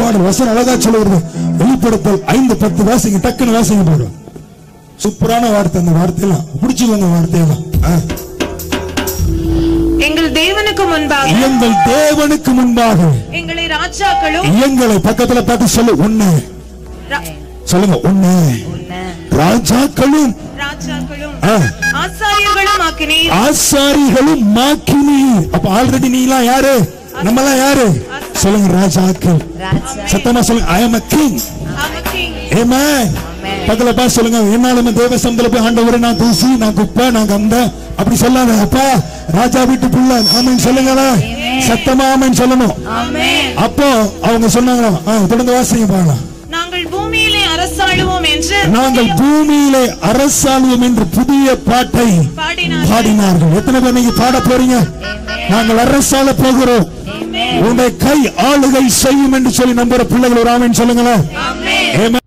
பாடல் வசனம் அழகா சொல்லுகிறது வெளிப்படுத்தல் ஐந்து பத்து வாசிங்க டக்குன்னு வாசிங்க போடுறோம் சூப்பரான வார்த்தை அந்த வார்த்தையெல்லாம் பிடிச்சுக்கோங்க வார்த்தையெல்லாம் ஆ. எங்கள் தேவனுக்கு முன்பாக எங்கள் தேவனுக்கு முன்பாக எங்களை ராஜாக்களும் எங்களை பக்கத்துல பார்த்து சொல்லு உன்னை ரா- சொல்லுங்க உன்னை ராஜாக்களும் ராஜாக்களும் ஆ, ஆசாரியர்களும் ஆக்கினீர் ஆசாரிகளும் மாக்கினி அப்ப ஆல்ரெடி நீ எல்லாம் யாரு நம்ம எல்லாம் யாரு சொல்லுங்க ராஜாக்கள் சத்தமா சொல்லுங்க ஐ எம் a king அவக்கிங் Amen. பக்கத்துல பார்த்து சொல்லுங்க என்னாலுமே தேவ சம்பளம் போய் ஆண்டவரே நான் தூசி நான் குப்பை நான் கந்த அப்படி சொல்லாத அப்பா ராஜா வீட்டு புள்ள ஆமென் சொல்லுங்களேன் சத்தமா ஆமென் சொல்லணும் ஆமென் அப்போ அவங்க சொன்னாங்களா ஆ, தொடர்ந்து வாசிங்க பாக்கலாம் நாங்கள் பூமியிலே அரசாளுவோம் என்று நாங்கள் பூமியிலே அரசாளுவோம் என்று புதிய பாட்டை பாடினார் பாடினார்கள் எத்தனை பேர் நீங்க பாட போறீங்க நாங்கள் அரசாள போகிறோம் உன்னுடைய கை ஆளுகை செய்யும் என்று சொல்லி நம்புற பிள்ளைகள் ஒரு ஆமென் சொல்லுங்களேன் ஆமென் Amen.